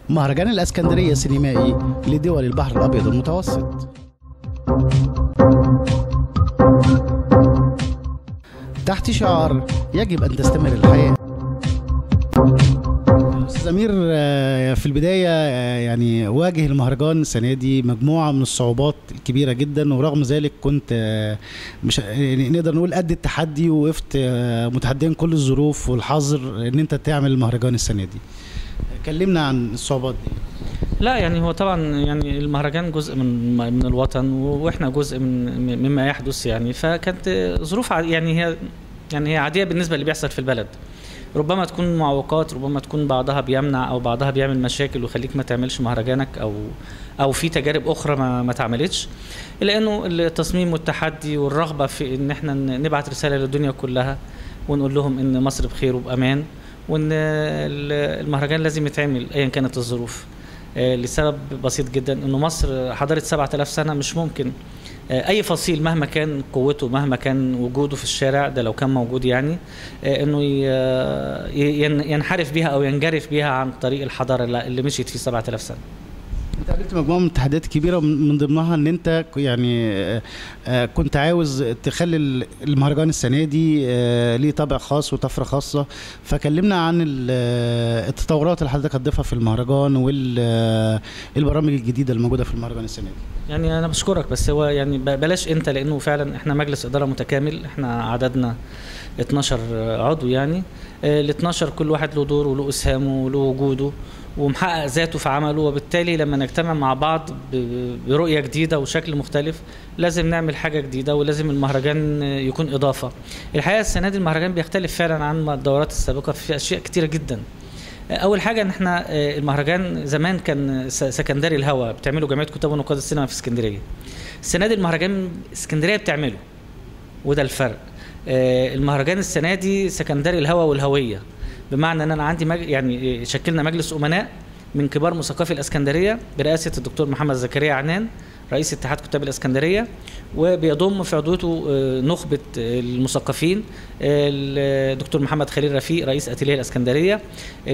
مهرجان الاسكندريه السينمائي لدول البحر الابيض المتوسط تحت شعار يجب ان تستمر الحياه استاذ امير آه، في البدايه آه، يعني واجه المهرجان السنه دي مجموعه من الصعوبات الكبيره جدا ورغم ذلك كنت آه، مش يعني نقدر نقول قد التحدي ووقفت آه، متحديا كل الظروف والحظر ان انت تعمل المهرجان السنه دي كلمنا عن الصعوبات دي لا يعني هو طبعا يعني المهرجان جزء من من الوطن واحنا جزء من مما يحدث يعني فكانت ظروف ع- يعني هي يعني هي عاديه بالنسبه اللي بيحصل في البلد ربما تكون معوقات ربما تكون بعضها بيمنع او بعضها بيعمل مشاكل ويخليك ما تعملش مهرجانك او او في تجارب اخرى ما, ما اتعملتش الا انه التصميم والتحدي والرغبه في ان احنا ن- نبعت رساله للدنيا كلها ونقول لهم ان مصر بخير وبامان وان ال- المهرجان لازم يتعمل ايا كانت الظروف آه، لسبب بسيط جدا انه مصر حضرت 7000 سنه مش ممكن آه، اي فصيل مهما كان قوته مهما كان وجوده في الشارع ده لو كان موجود يعني آه، انه ي- ين- ينحرف بيها او ينجرف بيها عن طريق الحضاره اللي اللي مشيت فيه 7000 سنه انت قابلت مجموعه من التحديات كبيره من من ضمنها ان انت ك- يعني آه، آه، كنت عاوز تخلي ال- المهرجان السنه دي آه، ليه طابع خاص وطفره خاصه فكلمنا عن ال- آه، التطورات اللي حضرتك هتضيفها في المهرجان والبرامج الجديده اللي موجوده في المهرجان السنه دي يعني انا بشكرك بس هو يعني ب- بلاش انت لانه فعلا احنا مجلس اداره متكامل احنا عددنا 12 عضو يعني ال 12 كل واحد له دور وله اسهامه وله وجوده ومحقق ذاته في عمله وبالتالي لما نجتمع مع بعض ب- برؤيه جديده وشكل مختلف لازم نعمل حاجه جديده ولازم المهرجان يكون اضافه الحقيقه السنه دي المهرجان بيختلف فعلا عن الدورات السابقه في اشياء كتيره جدا اول حاجه ان احنا آه، المهرجان زمان كان س- سكندري الهوا بتعمله جمعيه كتاب ونقاد السينما في اسكندريه السنه دي المهرجان اسكندريه بتعمله وده الفرق آه، المهرجان السنه دي سكندري الهوا والهويه بمعنى ان انا عندي مج... يعني شكلنا مجلس امناء من كبار مثقفي الاسكندريه برئاسه الدكتور محمد زكريا عنان رئيس اتحاد كتاب الاسكندريه وبيضم في عضويته آه، نخبه آه، المثقفين الدكتور محمد خليل رفيق رئيس اتيليه الاسكندريه ال-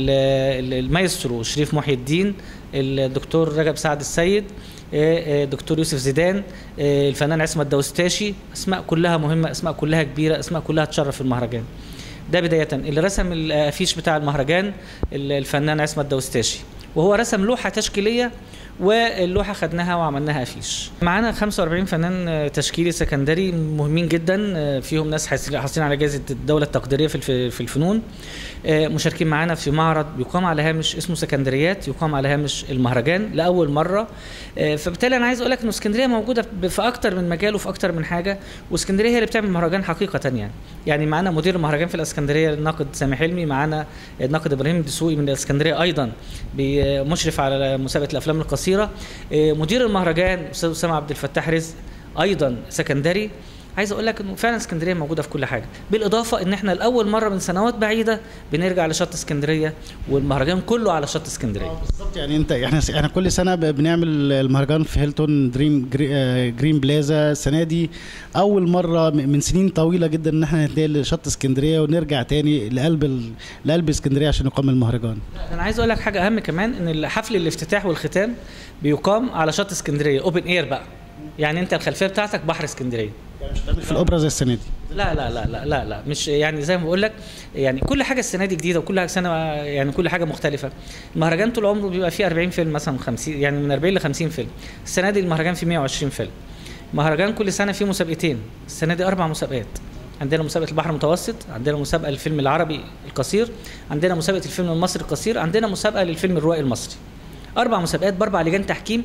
ال- المايسترو شريف محي الدين الدكتور رجب سعد السيد آه، آه، دكتور يوسف زيدان آه، الفنان عصمت دوستاشي اسماء كلها مهمه اسماء كلها كبيره اسماء كلها تشرف المهرجان ده بدايه اللي رسم الافيش بتاع المهرجان ال- الفنان عصمت دوستاشي وهو رسم لوحه تشكيليه واللوحه خدناها وعملناها افيش معانا 45 فنان آه، تشكيلي سكندري مهمين جدا آه، فيهم ناس حاصل- حاصلين على جائزه الدوله التقديريه في الف- في الفنون آه، مشاركين معانا في معرض بيقام على هامش اسمه سكندريات يقام على هامش المهرجان لاول مره آه، فبالتالي انا عايز اقول لك ان اسكندريه موجوده ب- في اكتر من مجال وفي اكتر من حاجه واسكندريه هي اللي بتعمل مهرجان حقيقه يعني يعني معانا مدير المهرجان في الاسكندريه الناقد سامي حلمي معانا الناقد ابراهيم الدسوقي من الاسكندريه ايضا بي- مشرف على مسابقه الافلام القصيره آه، مدير المهرجان استاذ اسامه عبد الفتاح رزق ايضا سكندري عايز اقول لك انه فعلا اسكندريه موجوده في كل حاجه بالاضافه ان احنا لاول مره من سنوات بعيده بنرجع لشط اسكندريه والمهرجان كله على شط اسكندريه بالظبط يعني انت احنا احنا كل سنه ب- بنعمل المهرجان في هيلتون دريم جري- آه، جرين بلازا السنه دي اول مره م- من سنين طويله جدا ان احنا ننتقل لشط اسكندريه ونرجع تاني لقلب ال- لقلب اسكندريه عشان يقام المهرجان انا عايز اقول لك حاجه اهم كمان ان حفل الافتتاح والختام بيقام على شط اسكندريه اوبن اير بقى يعني انت الخلفيه بتاعتك بحر اسكندريه في الاوبرا زي السنه دي لا لا لا لا لا لا مش يعني زي ما بقول لك يعني كل حاجه السنه دي جديده وكل سنه يعني كل حاجه مختلفه المهرجان طول عمره بيبقى فيه 40 فيلم مثلا 50 يعني من 40 ل 50 فيلم السنه دي المهرجان فيه 120 فيلم مهرجان كل سنه فيه مسابقتين السنه دي اربع مسابقات عندنا مسابقه البحر المتوسط عندنا مسابقه للفيلم العربي القصير عندنا مسابقه الفيلم المصري القصير عندنا مسابقه للفيلم الروائي المصري اربع مسابقات باربع لجان تحكيم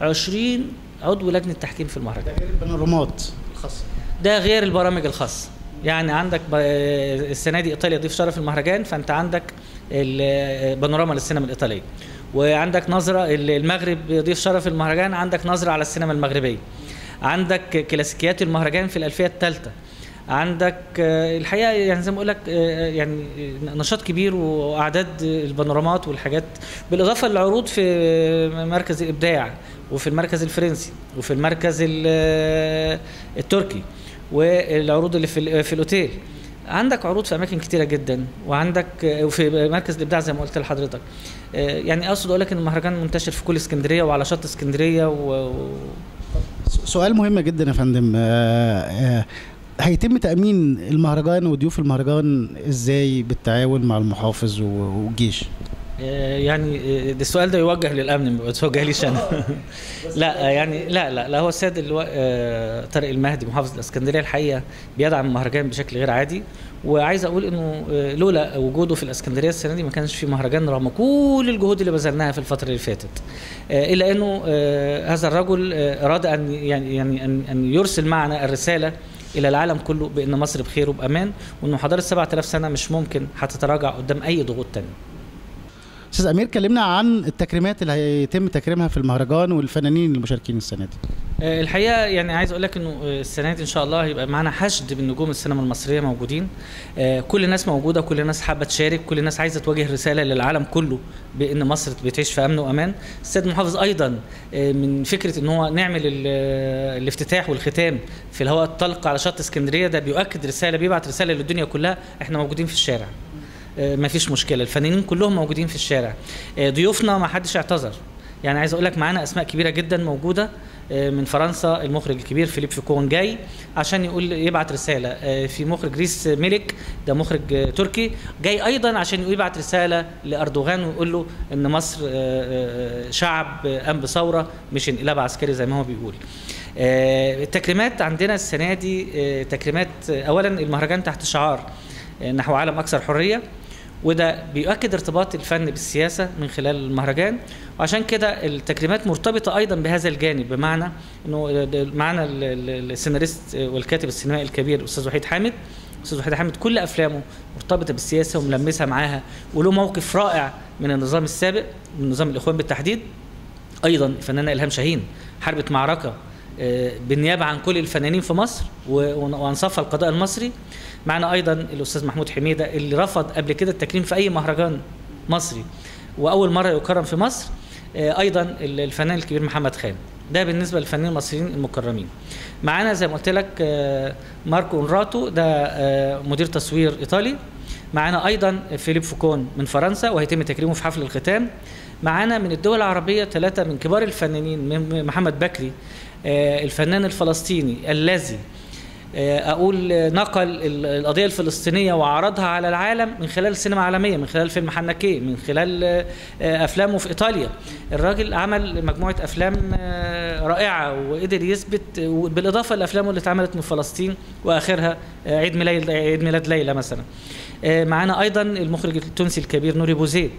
20 عضو لجنه تحكيم في المهرجان البانورامات الخاصه ده غير البرامج الخاصه يعني عندك ب- السنه دي ايطاليا ضيف شرف المهرجان فانت عندك ال- بانوراما للسينما الايطاليه وعندك نظره المغرب ضيف شرف المهرجان عندك نظره على السينما المغربيه عندك كلاسيكيات المهرجان في الالفيه الثالثه عندك آه، الحقيقه يعني زي ما بقول لك آه، يعني نشاط كبير واعداد البانورامات والحاجات بالاضافه للعروض في مركز الابداع وفي المركز الفرنسي وفي المركز ال- التركي والعروض اللي في ال- في الاوتيل عندك عروض في اماكن كتيره جدا وعندك وفي مركز الابداع زي ما قلت لحضرتك آه، يعني اقصد اقول لك ان المهرجان منتشر في كل اسكندريه وعلى شط اسكندريه و... و... سؤال مهم جدا يا فندم آه، آه، هيتم تأمين المهرجان وضيوف المهرجان ازاي بالتعاون مع المحافظ و- والجيش آه، يعني آه، ده السؤال ده يوجه للامن ما يتوجه ليش انا لا آه، يعني لا لا لا هو السيد اللواء آه، طارق المهدي محافظ الاسكندريه الحقيقه بيدعم المهرجان بشكل غير عادي وعايز اقول انه آه، لولا وجوده في الاسكندريه السنه دي ما كانش في مهرجان رغم كل الجهود اللي بذلناها في الفتره اللي فاتت آه، الا انه آه، هذا الرجل آه، اراد ان يعني يعني ان ان يرسل معنا الرساله الى العالم كله بان مصر بخير وبامان وانه حضاره 7000 سنه مش ممكن هتتراجع قدام اي ضغوط تانية استاذ امير كلمنا عن التكريمات اللي هيتم تكريمها في المهرجان والفنانين المشاركين السنه دي آه، الحقيقه يعني عايز اقول لك انه آه، السنه دي ان شاء الله هيبقى معانا حشد من نجوم السينما المصريه موجودين آه، كل الناس موجوده كل الناس حابه تشارك كل الناس عايزه توجه رساله للعالم كله بان مصر بتعيش في امن وامان السيد المحافظ ايضا آه، من فكره ان هو نعمل ال- آه، الافتتاح والختام في الهواء الطلق على شط اسكندريه ده بيؤكد رساله بيبعت رساله للدنيا كلها احنا موجودين في الشارع ما فيش مشكله الفنانين كلهم موجودين في الشارع آه، ضيوفنا ما حدش اعتذر يعني عايز اقول لك معانا اسماء كبيره جدا موجوده آه، من فرنسا المخرج الكبير فيليب فيكون جاي عشان يقول يبعت رساله آه، في مخرج ريس ميلك ده مخرج آه، تركي جاي ايضا عشان يبعت رساله لاردوغان ويقول له ان مصر آه، آه، شعب آه، قام بثوره مش انقلاب عسكري زي ما هو بيقول آه، التكريمات عندنا السنه دي آه، تكريمات آه، اولا المهرجان تحت شعار آه، نحو عالم اكثر حريه وده بيؤكد ارتباط الفن بالسياسه من خلال المهرجان وعشان كده التكريمات مرتبطه ايضا بهذا الجانب بمعنى انه ده- معانا ال- ال- السيناريست والكاتب السينمائي الكبير الاستاذ وحيد حامد الاستاذ وحيد حامد كل افلامه مرتبطه بالسياسه وملمسها معاها وله موقف رائع من النظام السابق من نظام الاخوان بالتحديد ايضا الفنانه الهام شاهين حربت معركه آه، بالنيابه عن كل الفنانين في مصر و- وانصفها القضاء المصري معنا ايضا الاستاذ محمود حميده اللي رفض قبل كده التكريم في اي مهرجان مصري واول مره يكرم في مصر آه، ايضا ال- الفنان الكبير محمد خان ده بالنسبه للفنانين المصريين المكرمين معانا زي ما قلت لك آه، ماركو اونراتو ده آه، مدير تصوير ايطالي معانا ايضا فيليب فوكون من فرنسا وهيتم تكريمه في حفل الختام معانا من الدول العربيه ثلاثه من كبار الفنانين من محمد بكري آه، الفنان الفلسطيني الذي آه، اقول آه، نقل ال- القضيه الفلسطينيه وعرضها على العالم من خلال السينما العالميه من خلال فيلم حنكيه من خلال آه، آه، افلامه في ايطاليا الراجل عمل مجموعه افلام آه، رائعه وقدر يثبت آه، بالاضافه لافلامه اللي اتعملت من فلسطين واخرها آه، عيد ميلاد عيد ميلاد ليلى مثلا آه، معانا ايضا المخرج التونسي الكبير نوري بوزيد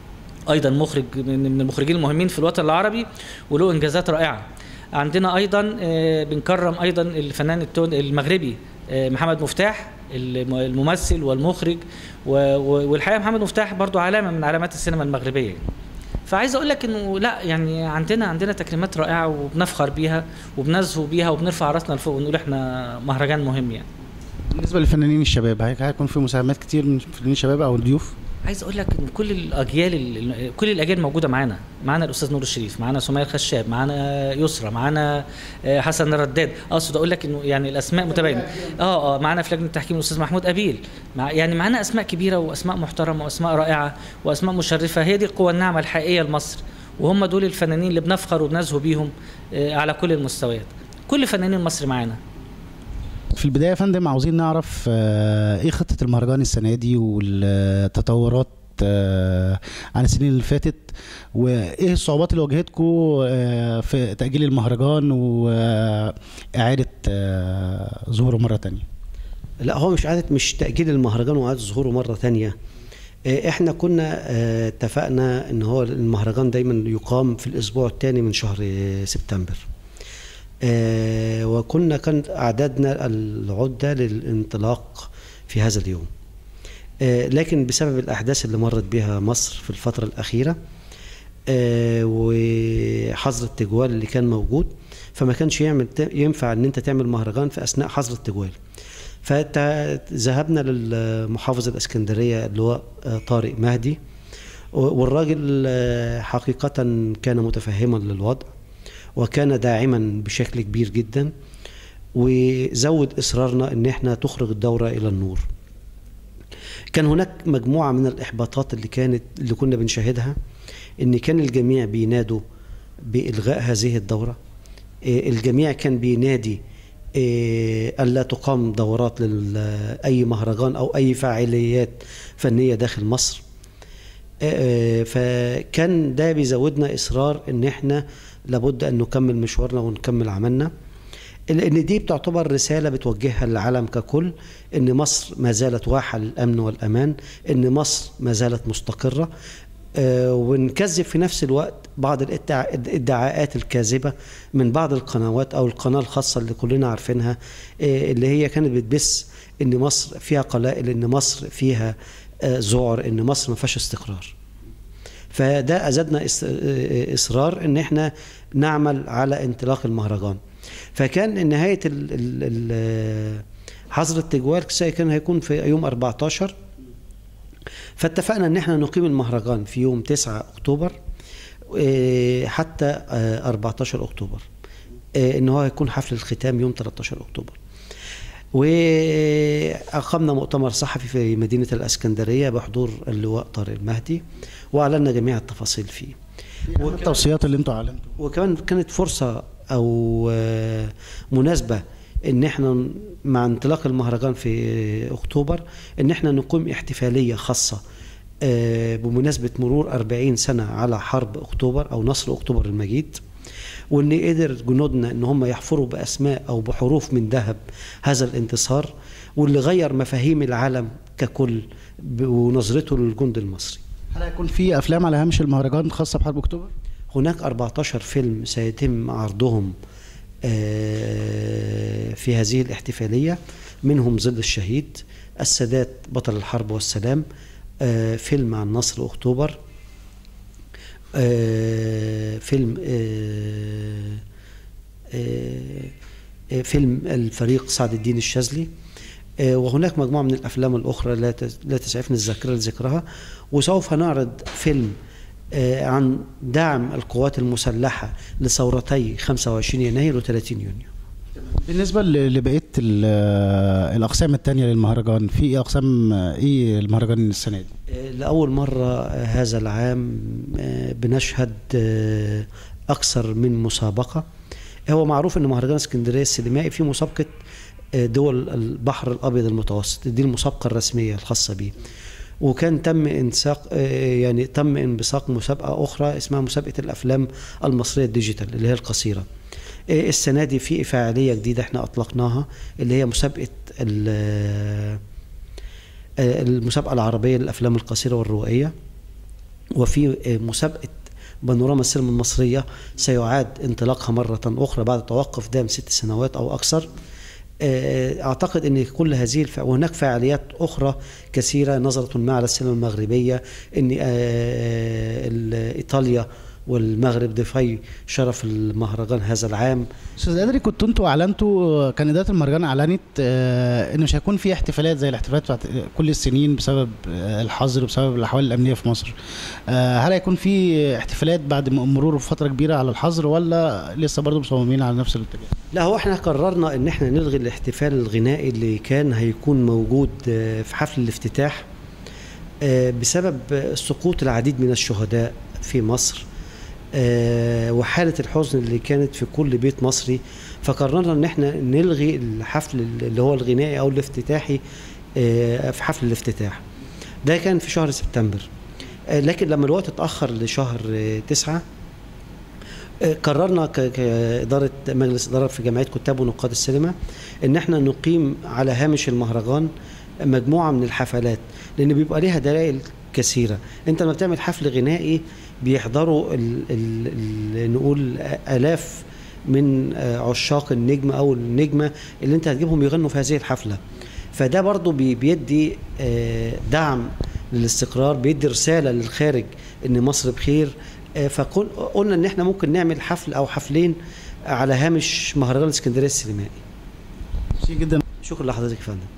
ايضا مخرج من من المخرجين المهمين في الوطن العربي وله انجازات رائعه عندنا ايضا آه، بنكرم ايضا الفنان التون المغربي آه، محمد مفتاح الم- الممثل والمخرج و- و- والحقيقه محمد مفتاح برضو علامه من علامات السينما المغربيه فعايز اقول لك انه لا يعني عندنا عندنا تكريمات رائعه وبنفخر بيها وبنزهو بيها وبنرفع راسنا لفوق ونقول احنا مهرجان مهم يعني بالنسبه للفنانين الشباب هي- هيكون في مساهمات كتير من الفنانين الشباب او الضيوف عايز اقول لك ان كل الاجيال ال- كل الاجيال موجوده معانا معانا الاستاذ نور الشريف معانا سمية الخشاب معانا يسرى معانا آه، حسن الرداد اقصد اقول لك انه يعني الاسماء متباينه اه اه معانا في لجنه التحكيم الاستاذ محمود ابيل مع يعني معانا اسماء كبيره واسماء محترمه واسماء رائعه واسماء مشرفه هي دي القوه الناعمه الحقيقيه لمصر وهم دول الفنانين اللي بنفخر وبنزهو بيهم آه، على كل المستويات كل فنانين مصر معانا في البدايه يا فندم عاوزين نعرف آه، ايه خطه المهرجان السنه دي والتطورات آه، عن السنين اللي فاتت وايه الصعوبات اللي واجهتكم آه، في تاجيل المهرجان واعاده آه، ظهوره مره تانية لا هو مش عادة مش تأجيل المهرجان وإعادة ظهوره مرة تانية آه، احنا كنا آه، اتفقنا ان هو المهرجان دايما يقام في الاسبوع الثاني من شهر آه، سبتمبر آه، وكنا كانت اعدادنا العده للانطلاق في هذا اليوم آه، لكن بسبب الاحداث اللي مرت بها مصر في الفتره الاخيره آه، وحظر التجوال اللي كان موجود فما كانش يعمل ينفع ان انت تعمل مهرجان في اثناء حظر التجوال فذهبنا للمحافظ الاسكندريه اللي هو آه، طارق مهدي والراجل آه، حقيقه كان متفهما للوضع وكان داعما بشكل كبير جدا وزود اصرارنا ان احنا تخرج الدوره الى النور كان هناك مجموعه من الاحباطات اللي كانت اللي كنا بنشاهدها ان كان الجميع بينادوا بالغاء هذه الدوره إيه، الجميع كان بينادي إيه، الا تقام دورات لاي مهرجان او اي فعاليات فنيه داخل مصر إيه، فكان ده بيزودنا اصرار ان احنا لابد ان نكمل مشوارنا ونكمل عملنا لان دي بتعتبر رساله بتوجهها للعالم ككل ان مصر ما زالت واحه للامن والامان ان مصر ما زالت مستقره آه، ونكذب في نفس الوقت بعض الادعا- الادعاءات الكاذبه من بعض القنوات او القناه الخاصه اللي كلنا عارفينها آه، اللي هي كانت بتبث ان مصر فيها قلائل ان مصر فيها آه، ذعر ان مصر ما فيهاش استقرار فده ازادنا إس- آه، اصرار ان احنا نعمل على انطلاق المهرجان فكان نهايه ال- ال- ال- حظر التجوال كان هيكون في يوم 14 فاتفقنا ان احنا نقيم المهرجان في يوم 9 اكتوبر آه، حتى آه، 14 اكتوبر آه، ان هو هيكون حفل الختام يوم 13 اكتوبر واقمنا مؤتمر صحفي في مدينه الاسكندريه بحضور اللواء طارق المهدي واعلنا جميع التفاصيل فيه إيه التوصيات اللي انتوا اعلنتوا وكمان كانت فرصة أو آه، مناسبة إن إحنا مع انطلاق المهرجان في أكتوبر إن إحنا نقيم احتفالية خاصة آه، بمناسبة مرور 40 سنة على حرب أكتوبر أو نصر أكتوبر المجيد وإن قدر جنودنا إن هم يحفروا بأسماء أو بحروف من ذهب هذا الانتصار واللي غير مفاهيم العالم ككل ب- ونظرته للجند المصري هل هيكون في افلام على هامش المهرجان خاصه بحرب اكتوبر؟ هناك 14 فيلم سيتم عرضهم آه، في هذه الاحتفالية منهم ظل الشهيد السادات بطل الحرب والسلام آه، فيلم عن نصر أكتوبر آه، فيلم آه، آه، آه، فيلم الفريق سعد الدين الشاذلي آه، وهناك مجموعة من الأفلام الأخرى لا تس- لا تسعفني الذاكرة لذكرها وسوف نعرض فيلم آه، عن دعم القوات المسلحة لثورتي 25 يناير و30 يونيو بالنسبه ل- لبقيه ال- الاقسام التانية للمهرجان في ايه اقسام ايه المهرجان السنه دي؟ آه، لأول مرة آه، هذا العام آه، بنشهد آه، أكثر من مسابقة هو معروف أن مهرجان اسكندرية السينمائي في مسابقة آه، دول البحر الأبيض المتوسط دي المسابقة الرسمية الخاصة به وكان تم انساق آه، يعني تم انبثاق مسابقة أخرى اسمها مسابقة الأفلام المصرية الديجيتال اللي هي القصيرة آه، السنة دي في فعالية جديدة احنا أطلقناها اللي هي مسابقة ال- آه، المسابقة العربية للأفلام القصيرة والروائية وفي آه، مسابقة بانوراما السينما المصرية سيعاد انطلاقها مرة أخرى بعد توقف دام ست سنوات أو أكثر آه، أعتقد أن كل هذه الف... وهناك فعاليات أخرى كثيرة نظرة ما على السينما المغربية أن آه، ال- إيطاليا والمغرب ضيفي شرف المهرجان هذا العام استاذ ادري كنتوا انتوا اعلنتوا كان اداره المهرجان اعلنت آه، ان مش هيكون في احتفالات زي الاحتفالات بتاعت كل السنين بسبب آه، الحظر وبسبب الاحوال الامنيه في مصر آه، هل هيكون في احتفالات بعد م- مرور فتره كبيره على الحظر ولا لسه برضه مصممين على نفس الاتجاه لا هو احنا قررنا ان احنا نلغي الاحتفال الغنائي اللي كان هيكون موجود آه، في حفل الافتتاح آه، بسبب آه، سقوط العديد من الشهداء في مصر آه، وحالة الحزن اللي كانت في كل بيت مصري فقررنا ان احنا نلغي الحفل اللي هو الغنائي او الافتتاحي آه، في حفل الافتتاح ده كان في شهر سبتمبر آه، لكن لما الوقت اتأخر لشهر آه، تسعة آه، قررنا ك- كإدارة مجلس إدارة في جمعية كتاب ونقاد السينما إن إحنا نقيم على هامش المهرجان مجموعة من الحفلات لأن بيبقى ليها دلائل كثيرة أنت لما بتعمل حفل غنائي بيحضروا ال ال ال نقول آلاف من آه، عشاق النجم أو النجمة اللي أنت هتجيبهم يغنوا في هذه الحفلة فده برضو بي- بيدي آه، دعم للاستقرار بيدي رسالة للخارج إن مصر بخير آه، فقلنا ان احنا ممكن نعمل حفل او حفلين على هامش مهرجان اسكندريه السينمائي شيء جدا شكرا لحضرتك يا فندم